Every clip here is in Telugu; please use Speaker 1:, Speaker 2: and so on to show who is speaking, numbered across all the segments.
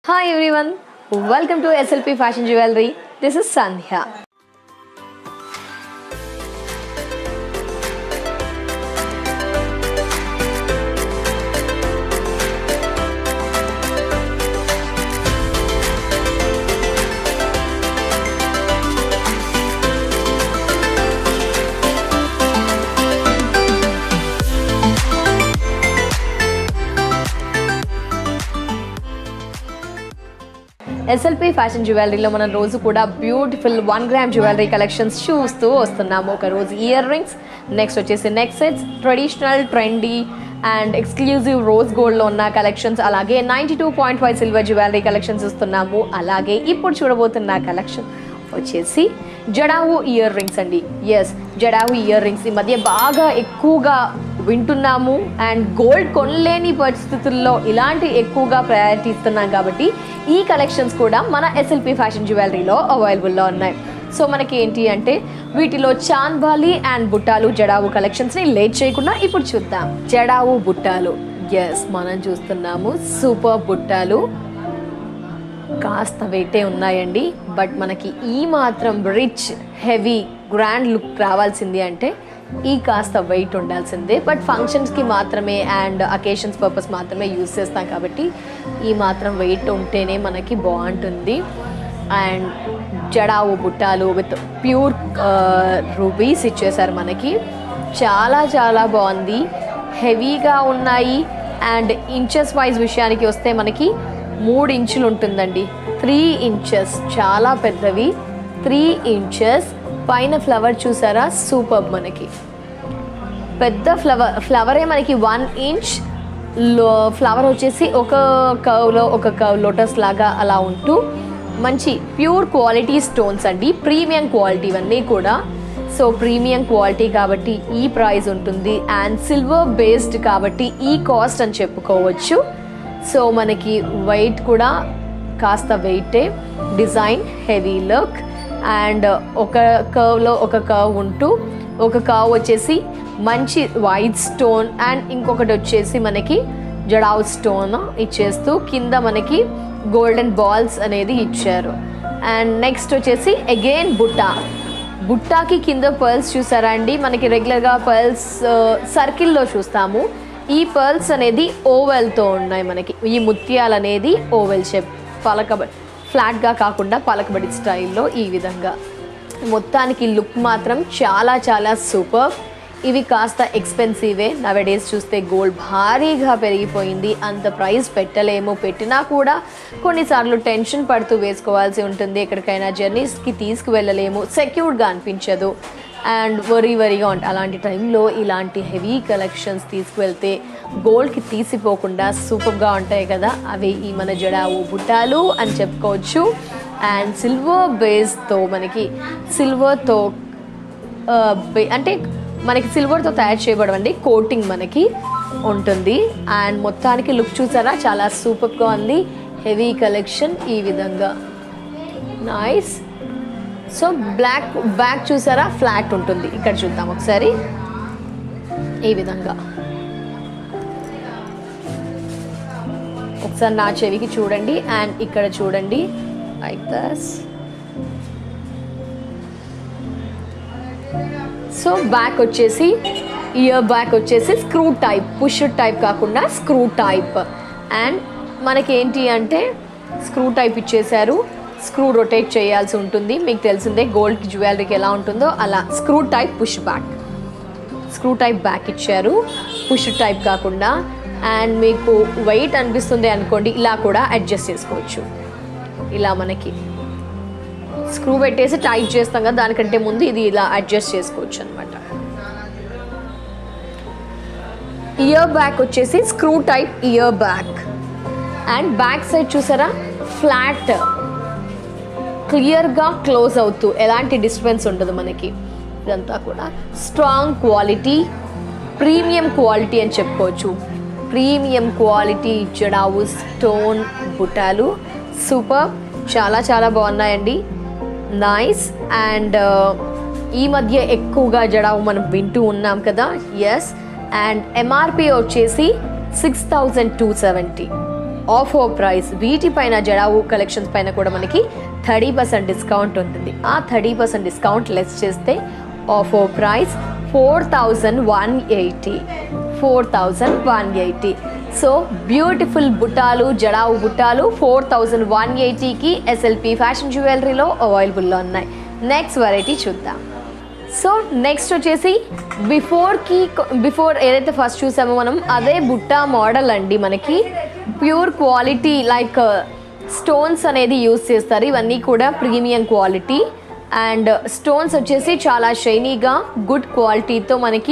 Speaker 1: Hi everyone, welcome to SLP Fashion Jewelry. This is Sandhya. SLP fashion జ్యువెలరీలో మనం రోజు కూడా beautiful one gram jewellery collections చూస్తూ వస్తున్నాము ఒక రోజు ఇయర్ రింగ్స్ నెక్స్ట్ వచ్చేసి neck sets traditional trendy and exclusive rose గోల్డ్లో ఉన్న కలెక్షన్స్ అలాగే ninety two point five silver jewellery collections ఇస్తున్నాము అలాగే ఇప్పుడు చూడబోతున్న కలెక్షన్ వచ్చేసి జడావు ఇయర్ రింగ్స్ అండి ఎస్ జడావు ఇయర్ రింగ్స్ ఈ మధ్య బాగా ఎక్కువగా వింటున్నాము అండ్ గోల్డ్ కొనలేని పరిస్థితుల్లో ఇలాంటి ఎక్కువగా ప్రయారిటీ ఇస్తున్నాం కాబట్టి ఈ కలెక్షన్స్ కూడా మన ఎస్ఎల్పి ఫ్యాషన్ జ్యువెలరీలో అవైలబుల్లో ఉన్నాయి సో మనకి ఏంటి అంటే వీటిలో చాంద్బాలి అండ్ బుట్టాలు జడావు కలెక్షన్స్ని లేట్ చేయకుండా ఇప్పుడు చూద్దాం జడావు బుట్టాలు ఎస్ మనం చూస్తున్నాము సూపర్ బుట్టాలు కాస్త వెయిటే ఉన్నాయండి బట్ మనకి ఈ మాత్రం రిచ్ హెవీ గ్రాండ్ లుక్ రావాల్సింది అంటే ఈ కాస్త వెయిట్ ఉండాల్సిందే బట్ ఫంక్షన్స్కి మాత్రమే అండ్ అకేషన్స్ పర్పస్ మాత్రమే యూస్ చేస్తాం కాబట్టి ఈ మాత్రం వెయిట్ ఉంటేనే మనకి బాగుంటుంది అండ్ జడావు బుట్టాలు విత్ ప్యూర్ రూబీస్ ఇచ్చేసారు మనకి చాలా చాలా బాగుంది హెవీగా ఉన్నాయి అండ్ ఇంచెస్ వైజ్ విషయానికి వస్తే మనకి మూడు ఇంచులు ఉంటుందండి త్రీ ఇంచెస్ చాలా పెద్దవి త్రీ ఇంచెస్ పైన ఫ్లవర్ చూసారా సూపర్ మనకి పెద్ద ఫ్లవర్ ఫ్లవరే మనకి వన్ ఇంచ్ లో ఫ్లవర్ వచ్చేసి ఒక కవ్లో ఒక కవ్ లోటస్ లాగా అలా ఉంటూ మంచి ప్యూర్ క్వాలిటీ స్టోన్స్ అండి ప్రీమియం క్వాలిటీ ఇవన్నీ కూడా సో ప్రీమియం క్వాలిటీ కాబట్టి ఈ ప్రైస్ ఉంటుంది అండ్ సిల్వర్ బేస్డ్ కాబట్టి ఈ కాస్ట్ అని చెప్పుకోవచ్చు సో మనకి వెయిట్ కూడా కాస్త వెయిటే డిజైన్ హెవీ లుక్ అండ్ ఒక కర్వ్లో ఒక కర్వ్ ఉంటూ ఒక కర్వ్ వచ్చేసి మంచి వైట్ స్టోన్ అండ్ ఇంకొకటి వచ్చేసి మనకి జడావ్ స్టోన్ ఇచ్చేస్తూ కింద మనకి గోల్డెన్ బాల్స్ అనేది ఇచ్చారు అండ్ నెక్స్ట్ వచ్చేసి అగైన్ బుట్టా బుట్టాకి కింద పర్ల్స్ చూసారా అండి మనకి రెగ్యులర్గా పర్ల్స్ సర్కిల్లో చూస్తాము ఈ పర్ల్స్ అనేది ఓవెల్తో ఉన్నాయి మనకి ఈ ముత్యాలు అనేది ఓవెల్ షేప్ పలకబడి ఫ్లాట్గా కాకుండా పలకబడి స్టైల్లో ఈ విధంగా మొత్తానికి లుక్ మాత్రం చాలా చాలా సూపర్ ఇవి కాస్త ఎక్స్పెన్సివే నవడేస్ చూస్తే గోల్డ్ భారీగా పెరిగిపోయింది అంత ప్రైస్ పెట్టలేము పెట్టినా కూడా కొన్నిసార్లు టెన్షన్ పడుతూ వేసుకోవాల్సి ఉంటుంది ఎక్కడికైనా జర్నీస్కి తీసుకువెళ్ళలేము సెక్యూర్డ్గా అనిపించదు అండ్ వరీ వరీగా ఉంటుంది అలాంటి టైంలో ఇలాంటి హెవీ కలెక్షన్స్ తీసుకువెళ్తే గోల్డ్కి తీసిపోకుండా సూపర్గా ఉంటాయి కదా అవి ఈ మన జడావు బుట్టాలు అని చెప్పుకోవచ్చు అండ్ సిల్వర్ బేస్తో మనకి సిల్వర్తో అంటే మనకి సిల్వర్తో తయారు చేయబడవండి కోటింగ్ మనకి ఉంటుంది అండ్ మొత్తానికి లుక్ చూసారా చాలా సూపర్గా ఉంది హెవీ కలెక్షన్ ఈ విధంగా నైస్ సో బ్లాక్ బ్యాక్ చూసారా ఫ్లాట్ ఉంటుంది ఇక్కడ చూద్దాం ఒకసారి ఈ విధంగా ఒకసారి నా చెవికి చూడండి అండ్ ఇక్కడ చూడండి లైక్ దస్ సో బ్యాక్ వచ్చేసి ఇయర్ బ్యాక్ వచ్చేసి స్క్రూ టైప్ పుష్ టైప్ కాకుండా స్క్రూ టైప్ అండ్ మనకి ఏంటి అంటే స్క్రూ టైప్ ఇచ్చేశారు స్క్రూ రొటేట్ చేయాల్సి ఉంటుంది మీకు తెలిసిందే గోల్డ్ జ్యువెలరీకి ఎలా ఉంటుందో అలా screw type push back screw type back ఇచ్చారు పుష్ టైప్ కాకుండా అండ్ మీకు వెయిట్ అనిపిస్తుంది అనుకోండి ఇలా కూడా అడ్జస్ట్ చేసుకోవచ్చు ఇలా మనకి స్క్రూ పెట్టేసి టైట్ చేస్తాం కదా దానికంటే ముందు ఇది ఇలా అడ్జస్ట్ చేసుకోవచ్చు అనమాట ఇయర్ బ్యాక్ వచ్చేసి screw type ear back and back side చూసారా ఫ్లాట్ క్లియర్గా క్లోజ్ అవుతూ ఎలాంటి డిస్టర్బెన్స్ ఉండదు మనకి ఇదంతా కూడా స్ట్రాంగ్ క్వాలిటీ ప్రీమియం క్వాలిటీ అని చెప్పుకోవచ్చు ప్రీమియం క్వాలిటీ జడావు స్టోన్ బుటాలు సూపర్ చాలా చాలా బాగున్నాయండి నైస్ అండ్ ఈ మధ్య ఎక్కువగా జడావు మనం వింటూ ఉన్నాం కదా ఎస్ అండ్ ఎంఆర్పి వచ్చేసి six thousand two seventy offer price వీటిపైన జడావు కలెక్షన్స్ పైన కూడా మనకి థర్టీ పర్సెంట్ డిస్కౌంట్ ఉంటుంది ఆ థర్టీ పర్సెంట్ డిస్కౌంట్ లెస్ చేస్తే offer price four thousand one eighty four thousand one eighty so beautiful బుట్టాలు జడావు బుట్టాలు ఫోర్ థౌజండ్ వన్ ఎయిటీకి ఎస్ఎల్పి ఫ్యాషన్ జ్యువెలరీలో అవైలబుల్లో ఉన్నాయి నెక్స్ట్ వెరైటీ చూద్దాం సో నెక్స్ట్ వచ్చేసి బిఫోర్కి బిఫోర్ ఏదైతే ఫస్ట్ చూసామో మనం అదే బుట్టా మోడల్ అండి మనకి ప్యూర్ క్వాలిటీ లైక్ స్టోన్స్ అనేది యూస్ చేస్తారు ఇవన్నీ కూడా ప్రీమియం క్వాలిటీ అండ్ స్టోన్స్ వచ్చేసి చాలా షైనీగా గుడ్ క్వాలిటీతో మనకి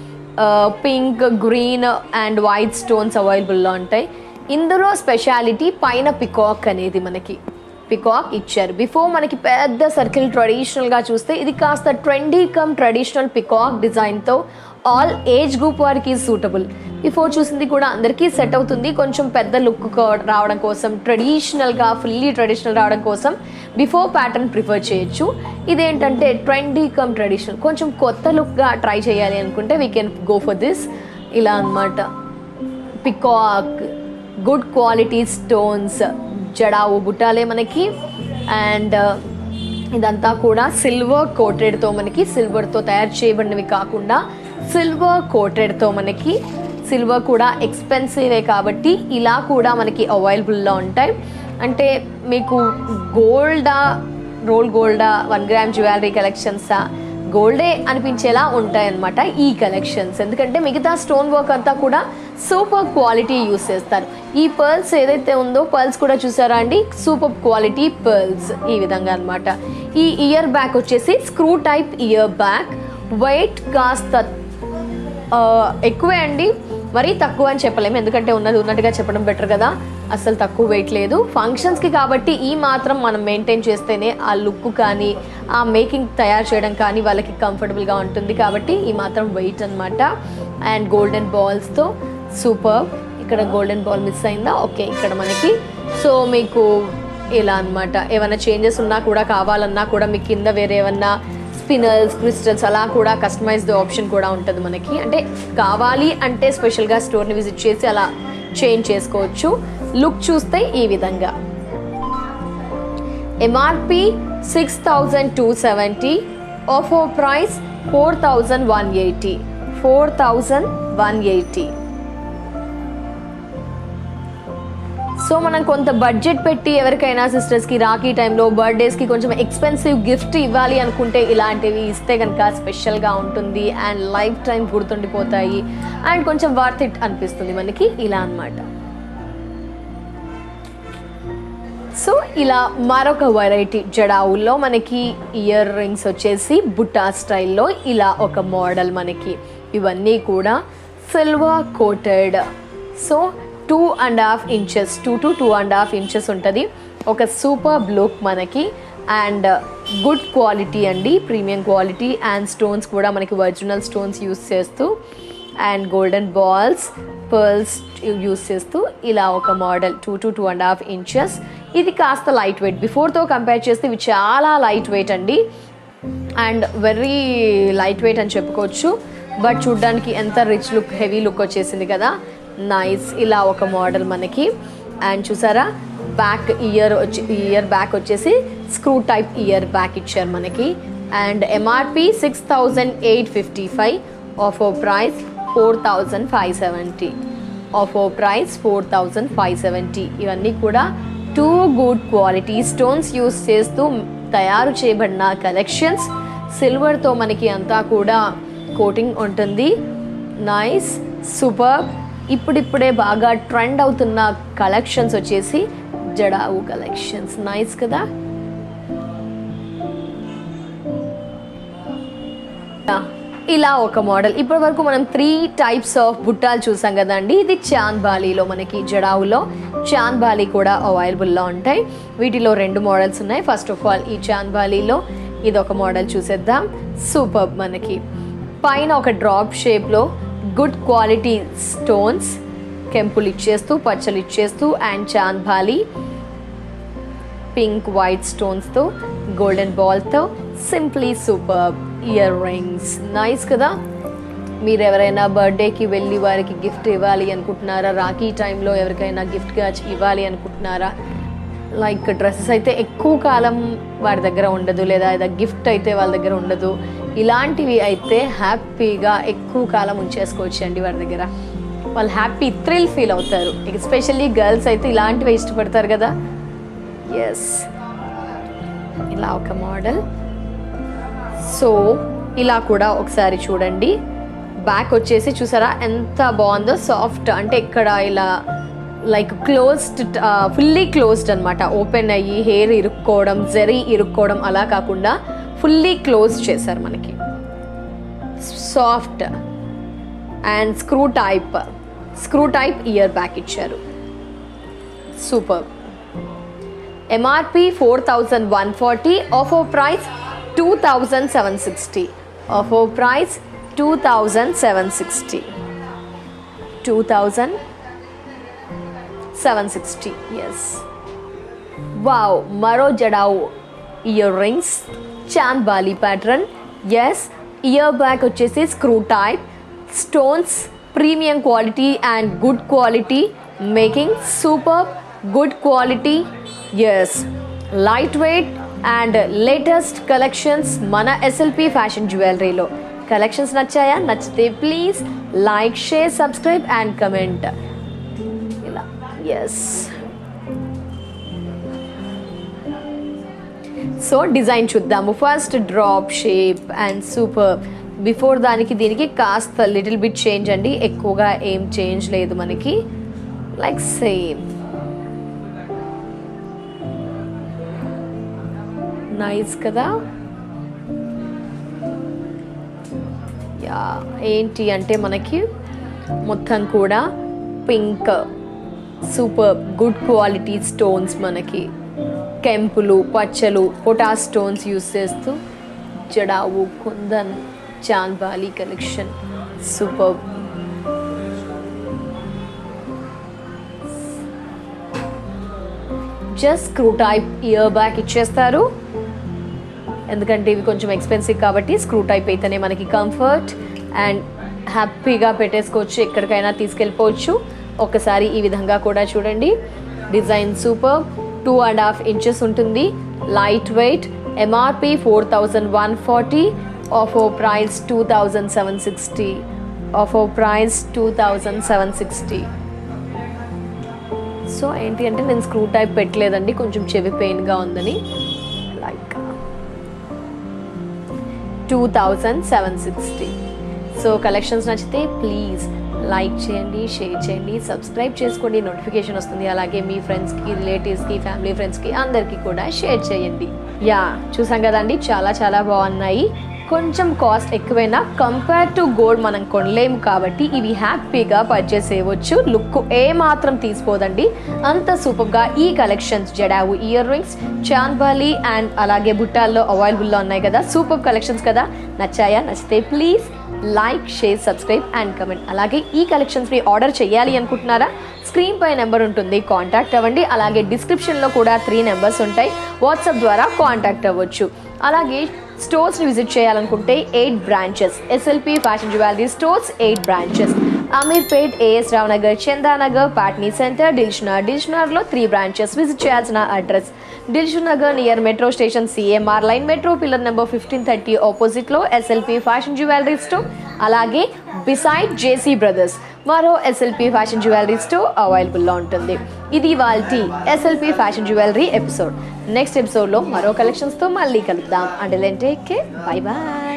Speaker 1: pink green and white stones అవైలబుల్లో ఉంటాయి ఇందులో స్పెషాలిటీ పైన పికాక్ అనేది మనకి పికాక్ ఇచ్చారు బిఫోర్ మనకి పెద్ద సర్కిల్ ట్రెడిషనల్గా చూస్తే ఇది కాస్త ట్రెండీ కమ్ ట్రెడిషనల్ పికాక్ డిజైన్తో ఆల్ ఏజ్ గ్రూప్ వారికి సూటబుల్ బిఫోర్ చూసింది కూడా అందరికీ సెట్ అవుతుంది కొంచెం పెద్ద లుక్ రావడం కోసం ట్రెడిషనల్గా ఫుల్లీ ట్రెడిషనల్ రావడం కోసం బిఫోర్ ప్యాటర్న్ ప్రిఫర్ చేయొచ్చు ఇదేంటంటే ట్రెండీ కమ్ ట్రెడిషనల్ కొంచెం కొత్త లుక్గా ట్రై చేయాలి అనుకుంటే we can go for this ఇలా అన్నమాట peacock good quality stones jadau బుట్టాలే మనకి అండ్ ఇదంతా కూడా సిల్వర్ కోటెడ్తో మనకి సిల్వర్తో తయారు చేయబడినవి కాకుండా సిల్వర్ కోటెడ్తో మనకి సిల్వర్ కూడా ఎక్స్పెన్సివే కాబట్టి ఇలా కూడా మనకి అవైలబుల్లో ఉంటాయి అంటే మీకు గోల్డా రోల్ గోల్డా వన్ గ్రామ్ జ్యువెలరీ కలెక్షన్సా గోల్డే అనిపించేలా ఉంటాయన్నమాట ఈ కలెక్షన్స్ ఎందుకంటే మిగతా స్టోన్ వర్క్ అంతా కూడా సూపర్ క్వాలిటీ యూస్ చేస్తారు ఈ పర్ల్స్ ఏదైతే ఉందో పర్ల్స్ కూడా చూసారా అండి సూపర్ క్వాలిటీ పర్ల్స్ ఈ విధంగా అన్నమాట ఈ ఇయర్ బ్యాక్ వచ్చేసి screw type ear back weight కాస్త ఆ, ఎక్కువే అండి మరీ తక్కువ అని చెప్పలేము ఎందుకంటే ఉన్నది ఉన్నట్టుగా చెప్పడం బెటర్ కదా అసలు తక్కువ వెయిట్ లేదు ఫంక్షన్స్కి కాబట్టి ఈ మాత్రం మనం మెయింటైన్ చేస్తేనే ఆ లుక్ కానీ ఆ మేకింగ్ తయారు చేయడం కానీ వాళ్ళకి కంఫర్టబుల్గా ఉంటుంది కాబట్టి ఈ మాత్రం వెయిట్ అనమాట అండ్ గోల్డెన్ బాల్స్తో సూపర్ ఇక్కడ గోల్డెన్ బాల్ మిస్ అయిందా ఓకే ఇక్కడ మనకి సో మీకు ఇలా అన్నమాట ఏమైనా చేంజెస్ ఉన్నా కూడా కావాలన్నా కూడా మీకు కింద వేరే ఏమన్నా స్పినర్స్ క్రిస్టల్స్ అలా కూడా కస్టమైజ్డ్ ఆప్షన్ కూడా ఉంటుంది మనకి అంటే కావాలి అంటే స్పెషల్గా స్టోర్ని విజిట్ చేసి అలా చేంజ్ చేసుకోవచ్చు లుక్ చూస్తే ఈ విధంగా MRP six thousand two seventy offer price four thousand one eighty four thousand one eighty so మనం కొంత బడ్జెట్ పెట్టి ఎవరికైనా సిస్టర్స్కి రాఖీ టైంలో బర్త్డేస్కి కొంచెం ఎక్స్పెన్సివ్ గిఫ్ట్ ఇవ్వాలి అనుకుంటే ఇలాంటివి ఇస్తే కనుక స్పెషల్గా ఉంటుంది అండ్ లైఫ్ టైం గుర్తుండిపోతాయి అండ్ కొంచెం వర్త్ ఇట్ అనిపిస్తుంది మనకి ఇలా అన్నమాట సో ఇలా మరొక వెరైటీ జడావుల్లో మనకి ఇయర్ రింగ్స్ వచ్చేసి బుట్టా స్టైల్లో ఇలా ఒక మోడల్ మనకి ఇవన్నీ కూడా silver coated so two and half inches two to two and half inches ఉంటుంది ఒక సూపర్ లుక్ మనకి అండ్ గుడ్ క్వాలిటీ అండి ప్రీమియం క్వాలిటీ అండ్ స్టోన్స్ కూడా మనకి ఒరిజినల్ స్టోన్స్ యూస్ చేస్తూ and golden balls pearls use చేస్తూ ఇలా ఒక model two to two and half inches ఇది కాస్త లైట్ వెయిట్ బిఫోర్తో కంపేర్ చేస్తే ఇవి చాలా లైట్ వెయిట్ అండి అండ్ వెరీ లైట్ వెయిట్ అని చెప్పుకోవచ్చు బట్ చూడ్డానికి ఎంత రిచ్ లుక్ హెవీ లుక్ వచ్చేసింది కదా నైస్ ఇలా ఒక మోడల్ మనకి అండ్ చూసారా బ్యాక్ ఇయర్ వచ్చి ఇయర్ బ్యాక్ వచ్చేసి స్క్రూ టైప్ ఇయర్ బ్యాక్ ఇచ్చారు మనకి and MRP six thousand eight fifty five offer price four thousand five seventy offer price four thousand five seventy ఇవన్నీ కూడా too good quality stones use చేస్తూ తయారు చేయబడిన కలెక్షన్స్ సిల్వర్తో మనకి అంతా కూడా కోటింగ్ ఉంటుంది నైస్ సూపర్ ఇప్పుడిప్పుడే బాగా ట్రెండ్ అవుతున్న కలెక్షన్స్ వచ్చేసి జడావు కలెక్షన్స్ నైస్ కదా ఇలా ఒక మోడల్ ఇప్పటి వరకు మనం త్రీ టైప్స్ ఆఫ్ బుట్టాలు చూసాం కదండి ఇది చాంద్ బాలీలో మనకి జడావులో చాంద్ బాలీ కూడా అవైలబుల్లో ఉంటాయి వీటిలో రెండు మోడల్స్ ఉన్నాయి ఫస్ట్ ఆఫ్ ఆల్ ఈ చాంద్ బాలీలో ఇది ఒక మోడల్ చూసేద్దాం సూపర్ మనకి పైన ఒక డ్రాప్ షేప్లో గుడ్ క్వాలిటీ స్టోన్స్ కెంపులు ఇచ్చేస్తూ పచ్చలు ఇచ్చేస్తూ and chandbali pink white స్టోన్స్తో గోల్డెన్ బాల్తో simply super ear rings nice కదా మీరు ఎవరైనా బర్త్డేకి వెళ్ళి వారికి గిఫ్ట్ ఇవ్వాలి అనుకుంటున్నారా రాఖీ టైంలో ఎవరికైనా గిఫ్ట్గా ఇవ్వాలి అనుకుంటున్నారా లైక్ డ్రెస్సెస్ అయితే ఎక్కువ కాలం వారి దగ్గర ఉండదు లేదా ఏదో గిఫ్ట్ అయితే వాళ్ళ దగ్గర ఉండదు ఇలాంటివి అయితే హ్యాపీగా ఎక్కువ కాలం ఉంచేసుకోవచ్చు అండి వారి దగ్గర వాళ్ళు హ్యాపీ థ్రిల్ ఫీల్ అవుతారు ఎస్పెషల్లీ గర్ల్స్ అయితే ఇలాంటివి ఇష్టపడతారు కదా ఎస్ ఇలా ఒక మోడల్ సో ఇలా కూడా ఒకసారి చూడండి బ్యాక్ వచ్చేసి చూసారా ఎంత బాగుందో సాఫ్ట్ అంటే ఇక్కడ ఇలా లైక్ క్లోజ్డ్ ఫుల్లీ క్లోజ్డ్ అనమాట ఓపెన్ అయ్యి హెయిర్ ఇరుక్కోవడం జరీ ఇరుక్కోవడం అలా కాకుండా ఫుల్లీ క్లోజ్ చేశారు మనకి soft and screw type screw type ear back ఇచ్చారు super MRP four thousand one forty offer price two thousand seven sixty offer price two thousand seven sixty two thousand seven sixty yes wow మరో jadau ear rings chandbali pattern yes ear back వచ్చేసి screw type stones premium quality and good quality making super good quality yes light weight and latest collections మన ఎస్ఎల్పి ఫ్యాషన్ జ్యువెలరీలో కలెక్షన్స్ నచ్చాయా నచ్చితే please like share subscribe and comment ఇలా ఎస్ సో డిజైన్ చూద్దాము first drop shape and super before దానికి దీనికి కాస్త లిటిల్ బిట్ చేంజ్ అండి ఎక్కువగా ఏం చేంజ్ లేదు మనకి లైక్ సేమ్ నైస్ కదా యా ఏంటి అంటే మనకి మొత్తం కూడా pink super good quality stones మనకి కెంపులు పచ్చలు పొటాస్ స్టోన్స్ యూస్ చేస్తూ jadau kundan chandbali collection super just screw type ear back ఇచ్చేస్తారు ఎందుకంటే ఇవి కొంచెం ఎక్స్పెన్సివ్ కాబట్టి స్క్రూ టైప్ అయితేనే మనకి కంఫర్ట్ అండ్ హ్యాపీగా పెట్టేసుకోవచ్చు ఎక్కడికైనా తీసుకెళ్ళిపోవచ్చు ఒకసారి ఈ విధంగా కూడా చూడండి design super two and half inches ఉంటుంది light weight MRP four thousand one forty offer price two thousand seven sixty offer price two thousand seven sixty so ఏంటి అంటే నేను స్క్రూ టైప్ పెట్టలేదండి కొంచెం చెవి పెయిన్గా ఉందని like two thousand seven sixty so collections నచ్చితే ప్లీజ్ లైక్ చేయండి షేర్ చేయండి సబ్స్క్రైబ్ చేసుకోండి నోటిఫికేషన్ వస్తుంది అలాగే మీ ఫ్రెండ్స్కి రిలేటివ్స్కి ఫ్యామిలీ ఫ్రెండ్స్కి అందరికీ కూడా షేర్ చేయండి యా చూసాం కదండి చాలా చాలా బాగున్నాయి కొంచెం కాస్ట్ ఎక్కువైనా కంపేర్ టు గోల్డ్ మనం కొనలేము కాబట్టి ఇవి హ్యాపీగా పర్చేస్ చేయవచ్చు లుక్ ఏ మాత్రం తీసిపోదండి అంత సూపర్గా ఈ collections jadau ear rings chandbali and అలాగే బుట్టాల్లో అవైలబుల్లో ఉన్నాయి కదా సూపర్ కలెక్షన్స్ కదా నచ్చాయా నచ్చితే please like share subscribe and comment అలాగే ఈ కలెక్షన్స్ని ఆర్డర్ చేయాలి అనుకుంటున్నారా స్క్రీన్ పై నెంబర్ ఉంటుంది కాంటాక్ట్ అవ్వండి అలాగే డిస్క్రిప్షన్లో కూడా త్రీ నెంబర్స్ ఉంటాయి వాట్సాప్ ద్వారా కాంటాక్ట్ అవ్వచ్చు అలాగే స్టోర్స్ని విజిట్ చేయాలనుకుంటే eight branches SLP fashion jewellery stores eight branches Ameerpet AS Rao Nagar Chandanagar Patny center Dilsukhnagar దిల్షునర్లో త్రీ బ్రాంచెస్ విజిట్ చేయాల్సిన address Dilsukhnagar near metro station CMR line metro pillar number fifteen thirty ఆపోజిట్లో ఎస్ఎల్పి ఫ్యాషన్ జ్యువెలరీ స్టోర్ అలాగే బిసైడ్ జేసీ బ్రదర్స్ మరో ఎస్ఎల్పి ఫ్యాషన్ జ్యువెలరీ స్టోర్ అవైలబుల్లో ఉంటుంది ఇది వాళ్ళ SLP fashion jewellery episode next ఎపిసోడ్లో మరో కలెక్షన్స్తో మళ్ళీ కలుద్దాం అంటే టేక్ కే బై బాయ్